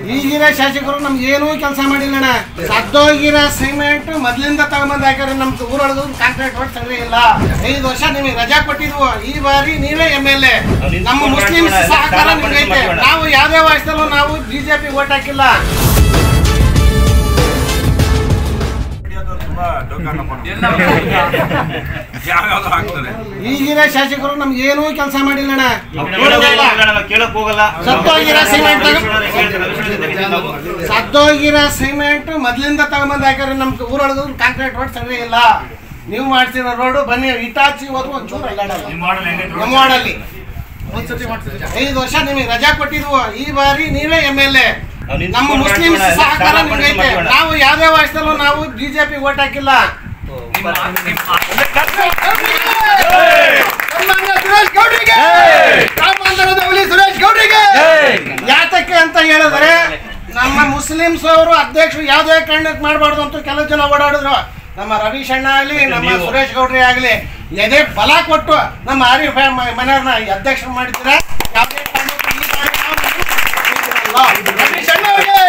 ಈಗಿನ ಶಾಸಕರು ನಮ್ಗೆ ಏನೂ ಕೆಲಸ ಮಾಡಿಲ್ಲಣ್ಣ ಸದ್ದೋಗಿರೋ ಸಿಮೆಂಟ್ ಮೊದ್ಲಿಂದ ತಗೊಂಬಂದ್ ಹಾಕ್ಯಾರ ನಮ್ದು ಊರೊಳಗ ಕಾಂಕ್ರೀಟ್ ರೋಡ್ ಸರಿ ಇಲ್ಲ ಐದು ವರ್ಷ ನಿಮಗೆ ರಜಾ ಕೊಟ್ಟಿದ್ವು ಈ ಬಾರಿ ನೀವೇ ಎಮ್ ಎಲ್ ಎ ನಮ್ಮ ಮುಸ್ಲಿಂ ಸಹಕಾರ ನಿಮ್ಗೆ ಐತೆ ನಾವು ಯಾವ್ದೇ ವಯಸ್ಸಲ್ಲೂ ನಾವು ಬಿಜೆಪಿ ಓಟ್ ಹಾಕಿಲ್ಲ ಯಾವ್ಯಾವ್ದು ಹಾಕ್ತಾರೆ ಈಗಿನ ಶಾಸಕರು ನಮ್ಗೆ ಏನೂ ಕೆಲಸ ಮಾಡಿಲ್ಲಣ್ಣ ಕೇಳಕ್ ಹೋಗಲ್ಲ ಸತ್ತೋಗಿರೋ ಸಿಮೆಂಟ್ ನಾವು ಸದ್ದೋಗಿರೋ ಸಿಮೆಂಟ್ ಮೊದ್ಲಿಂದ ತಗೊಂಬಂದ್ ಹಾಕ್ಯಾರ ನಮ್ದು ಊರೊಳಗ ಕಾಂಕ್ರೀಟ್ ರೋಡ್ ಸರಿ ಇಲ್ಲ ನೀವು ಮಾಡ್ತಿರೋ ರೋಡ್ ಬನ್ನಿ ಇಟಾಚಿ ಹೋದ್ರು ಒಂಚೂರು ಅಲ್ಲಾಡಲ್ಲ ನಮ್ಮ ವಾರ್ಡಲ್ಲಿ ಐದು ವರ್ಷ ನಿಮಗೆ ರಜಾ ಕೊಟ್ಟಿದ್ವು ಈ ಬಾರಿ ನೀವೇ ಎಮ್ ಎಲ್ ಎ ನಮ್ಮ ಮುಸ್ಲಿಂ ಸಹಕಾರ ನಿಮ್ಗೆ ಐತೆ ನಾವು ಯಾವ್ದೇ ವಯಸ್ಸಲ್ಲೂ ನಾವು ಬಿಜೆಪಿ ಓಟ್ ಹಾಕಿಲ್ಲ ಯಾತಕ್ಕೆ ಅಂತ ಹೇಳಿದ್ರೆ ನಮ್ಮ ಮುಸ್ಲಿಮ್ಸ್ ಅವರು ಅಧ್ಯಕ್ಷರು ಯಾವುದೇ ಕಾರಣಕ್ಕೆ ಮಾಡಬಾರ್ದು ಅಂತ ಕೆಲವು ಜನ ಓಡಾಡಿದ್ರು ನಮ್ಮ ರವೀಶ್ ಅಣ್ಣ ಆಗಲಿ ನಮ್ಮ ಸುರೇಶ್ ಗೌಡ್ರಿ ಆಗಲಿ ಎದೆ ಬಲ ಕೊಟ್ಟು ನಮ್ಮ ಆರಿಫ್ ಮನೆಯವ್ರನ್ನ ಅಧ್ಯಕ್ಷರು ಮಾಡಿದ್ರೆ ಯಾವುದೇ ಕಾರಣಕ್ಕೂ ಈ ಬಾರಿ ನಾವು ನಿಲ್ಲಿಸಲ್ಲ. ರವೀಶ್ ಅಣ್ಣ ಅವ್ರಿಗೆ!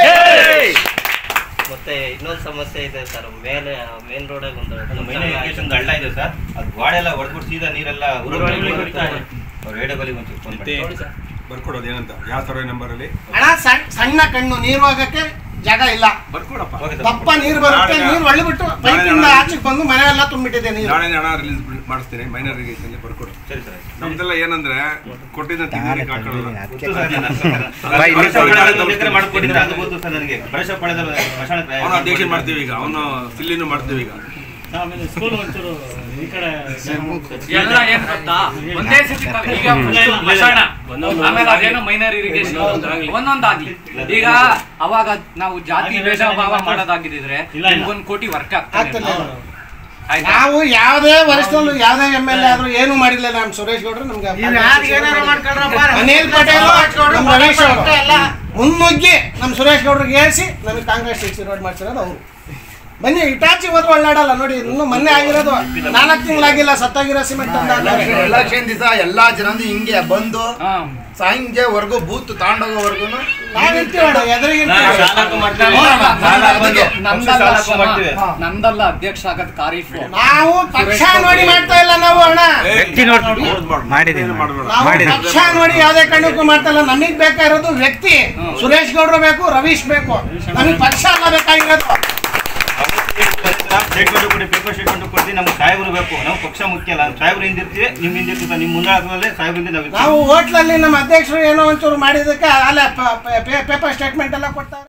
ಮತ್ತೆ ಇನ್ನೊಂದು ಸಮಸ್ಯೆ ಇದೆ ಸರ್ ಮೇಲೆ ಮೇನ್ ರೋಡಾಗ ಒಂದು ಮೈನ್ ಇರಿಗೇಷನ್ ಹಳ್ಳ ಇದೆ ಸರ್ ಅದು ಗಾಡಿ ಎಲ್ಲ ಹೊಡೆದ್ಬಿಟ್ಟು ಸೀದಾ ನೀರೆಲ್ಲ ಊರೊಳಗೆ ಬರುತ್ತೆ. ಅವ್ರು ರೇಡಿಯೋಗಳಿಗೆ ಒಂಚೂರು ಫೋನ್ ಮಾಡಿ ಬರ್ಕೊಡೋದು ಏನಂತ ಯಾವ ತರ ನಂಬರ್ ಅಲ್ಲಿ ಅಣ್ಣ ಸಣ್ಣ ಸಣ್ಣ ಕಣ್ಣು ನೀರು ಹೋಗಕ್ಕೆ ಜಾಗ ಇಲ್ಲ ಬರ್ಕೊಡಪ್ಪ ಓಕೆ ಸರ್. ದಪ್ಪ ನೀರು ಬರುತ್ತೆ ನೀರು ಒಳ್ಳೆಬಿಟ್ಟು ಪೈಪಿಂದ ಆಚೆಗೆ ಬಂದು ಮನೆಯೆಲ್ಲ ತುಂಬಿಟ್ಟಿದೆ ನೀರು ನಾಳೆ ಹಣ ರಿಲೀಸ್ ಮಾಡಿಸ್ತೀನಿ ಮೈನರ್ ಇರಿಗೇಷನ್ ಬರ್ಕೊಡು ಸರಿ ಸರ್ ನಮ್ದೆಲ್ಲ ಏನಂದ್ರೆ ಕೊಟ್ಟಿದ್ದ ತಿಂಗಳಿಗೆ ಹಾಕೊಳ್ಳಲ್ಲ ಗೊತ್ತು ಸರ್ ನಾನು. ಭರವಸೆ ಪಡೆದ ಒಂದು ಎಕರೆ ಮಾಡ್ಕೊಟ್ಟಿದ್ರೆ ಅದು ಗೊತ್ತು ಸರ್ ನನಗೆ ಭರವಸೆ ಪಡೆದ ಸ್ಮಶಾನಕ್ಕೆ ಅವನು ಅಧ್ಯಕ್ಷ ಮಾಡ್ತೀವಿ ಈಗ ಅವನು ಸಿಲ್ಲಿನೂ ಮಾಡ್ತೀವಿ ಈಗ ಆಮೇಲೆ ಸ್ಕೂಲ್ ಒಂಚೂರು ಈ ಕಡೆ ಎಲ್ಲ ಏನ್ ಗೊತ್ತಾ ಒಂದೇ ಸತಿ ಕ- ಈಗ first ಮಸಾಣ ಆಮೇಲೆ ಅದೇನೋ ಮೈನರ್ ಇರಿಗೇಷನ್ ಒಂದೊಂದಾಗ್ಲಿ ಈಗ ಅವಾಗ ನಾವು ಜಾತಿ ಭೇದ ಭಾವ ಮಾಡೋದಾಗಿದ್ರೆ ಇಲ್ಲ, ಇಲ್ಲ. ಒಂದ್ ಕೋಟಿ ವರ್ಕ್ ಆಗ್ತಿಲ್ಲ. ಆಗ್ತದೆ ಆಯ್ತಾ ನಾವು ಯಾವುದೇ ವರ್ಷದಲ್ಲೂ ಯಾವುದೇ ಎಮ್ ಎಲ್ ಎ ಆದ್ರೂ ಏನು ಮಾಡಿಲ್ಲ ನಮ್ಮ ಸುರೇಶ್ ಗೌಡ್ರು ನಮ್ಗೆ ಅನಿಲ್ ಪಟೇಲ್ ನಮ್ಮ ರಮೇಶ್ ಅವರು ಮುನ್ನುಗ್ಗಿ ನಮ್ಮ ಸುರೇಶ್ ಗೌಡ್ರಿಗೆ ಏರಿಸಿ ನಮಗೆ ಕಾಂಗ್ರೆಸ್ ಸಿಕ್ಸ್ ರೋಡ್ ಮಾಡ್ಸಿರೋದು ಅವರು ಬನ್ನಿ ಇಟಾಚಿ ಹೋದ್ರು ಒಳ್ಳಾಡಲ್ಲ ನೋಡಿ ಇನ್ನು ಮೊನ್ನೆ ಆಗಿರೋದು ನಾಲ್ಕು ತಿಂಗಳಾಗಿಲ್ಲ ಸತ್ತೋಗಿರೋ ಸಿಮೆಂಟ್ ಅಂತ ಹಾಕ್ತಾರೆ. ಎಲೆಕ್ಷನ್ ದಿವಸ ಎಲ್ಲಾ ಜನನು ಹಿಂಗೆ ಬಂದು ಹಾ. ಸಂಜೆವರೆಗೂ ಬೂತ್ ತಾಂಡೋಗೋವರೆಗೂ ನಾವಿರ್ತೀವಿ ಅಣ್ಣ, ಎದುರಿಗೆ ನಾವು ಇರ್ತೀವಿ. ಶಾಲಾ ಹಾಕು ಮಾಡ್ತೀವಿ. ನೋಡಮ್ಮ, ಶಾಲಾ ಹಾಕು ಅದಕ್ಕೆ ಪಕ್ಷ ನಮ್ದಲ್ಲ ಶಾಲಾ ಹಾಕು ಶ್ರಮ. ಮಾಡ್ತೀವಿ. ನಮ್ದಲ್ಲ ಅಧ್ಯಕ್ಷ ಆಗದ್ ಕಾರೀಫ್ ನಾವು ಪಕ್ಷ ನೋಡಿ ಮಾಡ್ತಾ ಇಲ್ಲ ನಾವು ಅಣ್ಣ ವ್ಯಕ್ತಿ ಮಾಡಿದ್ದೀನಿ ಮಾಡಬೇಡ ನಾವು ಪಕ್ಷ ನೋಡಿ ಯಾವುದೇ ಕಾರಣಕ್ಕೂ ಮಾಡ್ತಾ ಇಲ್ಲ ನಮಗ್ ಬೇಕಾಗಿರೋದು ವ್ಯಕ್ತಿ ಸುರೇಶ್ ಗೌಡ್ರು ಬೇಕು ರವೀಶ್ ಬೇಕು ನಮಗೆ ಪಕ್ಷ ಅಲ್ಲ ಬೇಕಾಗಿರೋದು ಸ್ಟೇಟ್ಮೆಂಟ್ ಕೊಡಿ ಪೇಪರ್ ಸ್ಟೇಟ್ಮೆಂಟ್ ಕೊಡ್ತೀವಿ ನಮ್ಗೆ ಸಾಹೇಬರು ಬೇಕು ನಾವು ಪಕ್ಷ ಮುಖ್ಯ ಅಲ್ಲ ಸಾಹೇಬರು ಹಿಂದಿರ್ತೀವಿ ನಿಮ್ ಹಿಂದಿರ್ತೀವಿ ನಿಮ್ಮ ಮುಂದಾಳತ್ವದಲ್ಲೇ ಸಾಹೇಬರಿಂದ ನಾವು ಇರ್ತೀವಿ. ನಾವು ಹೋಟ್ಲಲ್ಲಿ ನಮ್ಮ ಅಧ್ಯಕ್ಷರು ಏನೋ ಒಂಚೂರು ಮಾಡಿದಕ್ಕೆ ಅಲ್ಲ ಪೇಪರ್ ಸ್ಟೇಟ್ಮೆಂಟ್ ಎಲ್ಲ ಕೊಡ್ತಾರೆ